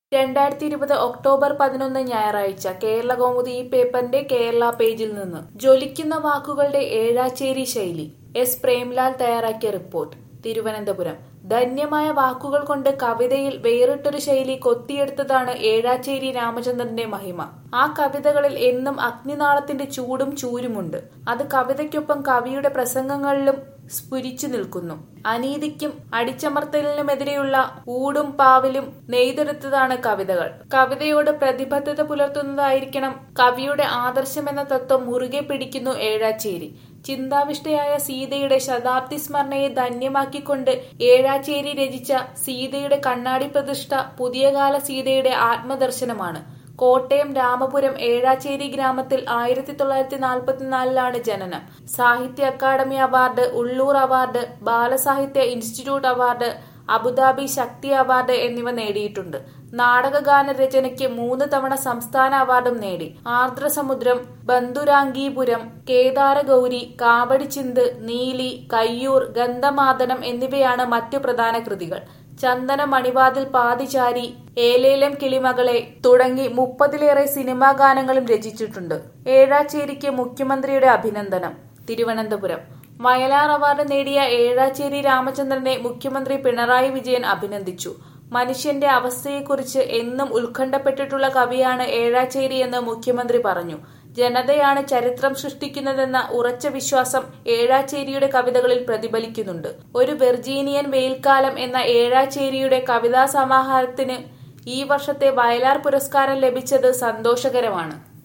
രണ്ടായിരത്തി ഇരുപത് ഒക്ടോബർ പതിനൊന്ന് ഞായറാഴ്ച കേരള കൗമുദി ഈ പേപ്പറിന്റെ കേരള പേജിൽ നിന്ന് ജ്വലിക്കുന്ന വാക്കുകളുടെ ഏഴാച്ചേരി ശൈലി എസ് പ്രേംലാൽ തയ്യാറാക്കിയ റിപ്പോർട്ട് തിരുവനന്തപുരം ധന്യമായ വാക്കുകൾ കൊണ്ട് കവിതയിൽ വേറിട്ടൊരു ശൈലി കൊത്തിയെടുത്തതാണ് ഏഴാച്ചേരി രാമചന്ദ്രന്റെ മഹിമ ആ കവിതകളിൽ എന്നും അഗ്നിനാളത്തിന്റെ ചൂടും ചൂരുമുണ്ട് അത് കവിതയ്ക്കൊപ്പം കവിയുടെ പ്രസംഗങ്ങളിലും സ്ഫുരിച്ചു നിൽക്കുന്നു അനീതിക്കും അടിച്ചമർത്തലിനുമെതിരെയുള്ള ഊടും പാവിലും നെയ്തെടുത്തതാണ് കവിതകൾ കവിതയോട് പ്രതിബദ്ധത പുലർത്തുന്നതായിരിക്കണം കവിയുടെ ആദർശമെന്ന തത്വം മുറുകെ പിടിക്കുന്നു ഏഴാച്ചേരി ചിന്താവിഷ്ടയായ സീതയുടെ ശതാബ്ദി സ്മരണയെ ധന്യമാക്കിക്കൊണ്ട് ഏഴാച്ചേരി രചിച്ച സീതയുടെ കണ്ണാടി പ്രതിഷ്ഠ പുതിയകാല സീതയുടെ ആത്മദർശനമാണ് കോട്ടയം രാമപുരം ഏഴാച്ചേരി ഗ്രാമത്തിൽ ആയിരത്തി തൊള്ളായിരത്തി നാൽപ്പത്തിനാലിലാണ് ജനനം Sahitya Akademi award Ulloor award Balasahitya institute award Abu Dhabi Sakthi award എന്നിവ നേടിയിട്ടുണ്ട് നാടകഗാന രചനയ്ക്ക് മൂന്ന് തവണ സംസ്ഥാന അവാർഡും നേടി ആർദ്രസമുദ്രം ബന്ധുരാംഗീപുരം കേദാരഗൗരി കാവടിച്ചിന്ത് നീലി കയ്യൂർ ഗന്ധമാദനം എന്നിവയാണ് മറ്റു പ്രധാന കൃതികൾ ചന്ദന മണിവാതിൽ പാതിചാരി ഏലേലം കിളിമകളെ തുടങ്ങി മുപ്പതിലേറെ സിനിമാ ഗാനങ്ങളും രചിച്ചിട്ടുണ്ട് ഏഴാച്ചേരിക്ക് മുഖ്യമന്ത്രിയുടെ അഭിനന്ദനം തിരുവനന്തപുരം വയലാർ അവാർഡ് നേടിയ ഏഴാച്ചേരി രാമചന്ദ്രനെ മുഖ്യമന്ത്രി പിണറായി വിജയൻ അഭിനന്ദിച്ചു മനുഷ്യന്റെ അവസ്ഥയെക്കുറിച്ച് എന്നും ഉത്കണ്ഠപ്പെട്ടിട്ടുള്ള കവിയാണ് ഏഴാച്ചേരി എന്ന് മുഖ്യമന്ത്രി പറഞ്ഞു ജനതയാണ് ചരിത്രം സൃഷ്ടിക്കുന്നതെന്ന ഉറച്ച വിശ്വാസം ഏഴാച്ചേരിയുടെ കവിതകളിൽ പ്രതിഫലിക്കുന്നുണ്ട് ഒരു വെർജീനിയൻ വെയിൽക്കാലം എന്ന ഏഴാച്ചേരിയുടെ കവിതാ സമാഹാരത്തിന് ഈ വർഷത്തെ വയലാർ പുരസ്കാരം ലഭിച്ചത് സന്തോഷകരമാണ്